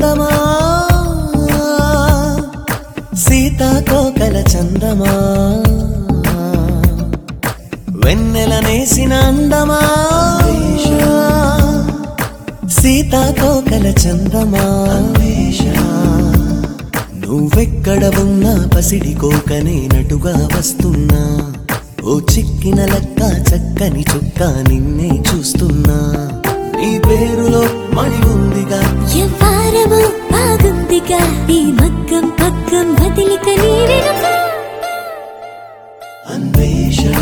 అందమా సీతాకోకల చందమా వెన్నెల నేసిన అందమా సీతాకోకల చందమా నువ్వెక్కడ ఉన్నా పసిడి కోకనే నటుగా వస్తున్నా ఓ చిక్కిన లక్క చక్కని చుక్క నిన్నే చూస్తున్నా నీ పేరులో మణి ఉందిగా ఎవ్వారము బాగుందిగా ఈ మగ్గం పక్కం వదిలిక నీ వెనుక అన్వేషణ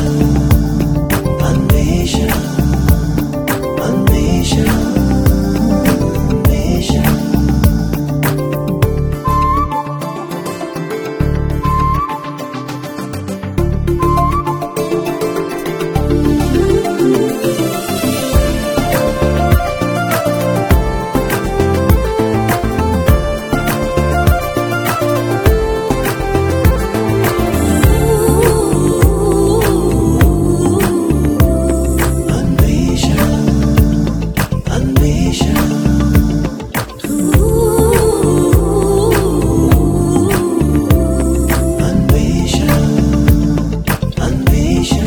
అన్వేషణ అన్వేషణ అన్వేషణ అన్వేషణ అన్వేషణ అన్వేషణ అన్వేషణ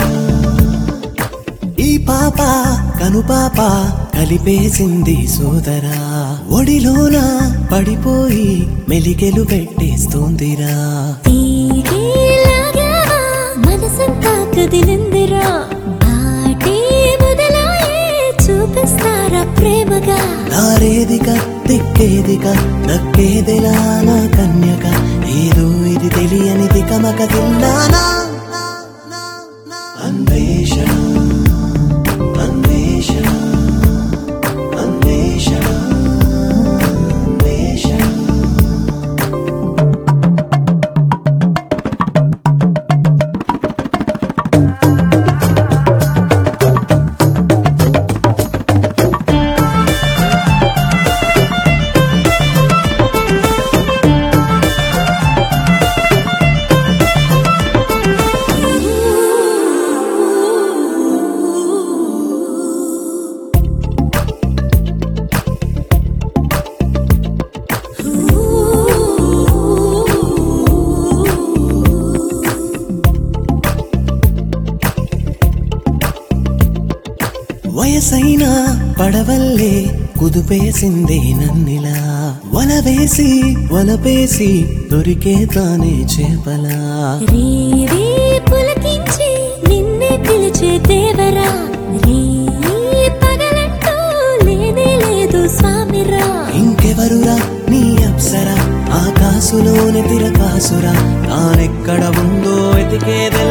ఈ పాప కను పాప కలిపేసింది సోదరా ఒడిలోన పడిపోయి మెలికెలు పెట్టేస్తోందిరా తీగేలాగా మనసంతా కదిలిందిరా బాటే మొదలాయే చూపిస్తారా ప్రేమగా నారేదిక దిక్కేదిక దక్కేదిలా నా కన్యక ఏదో ఇది తెలియనిది కమక తిన్నానా అన్వేషణ అన్వేషణ అన్వేషణ అన్వేషణ వయసైన పడవల్లే కుదుపేసిందే నన్నిలా వల వేసి వలపేసి దొరికే తానే చేపలా రే రే పులకించి నిన్నే పిలిచే దేవరా రే పగలంటూ లేనే లేదు స్వామిరా ఇంకెవరురా నీ అప్సర ఆకాశులోని తిరకాసురా తానెక్కడ ఉందో ఎతికేదే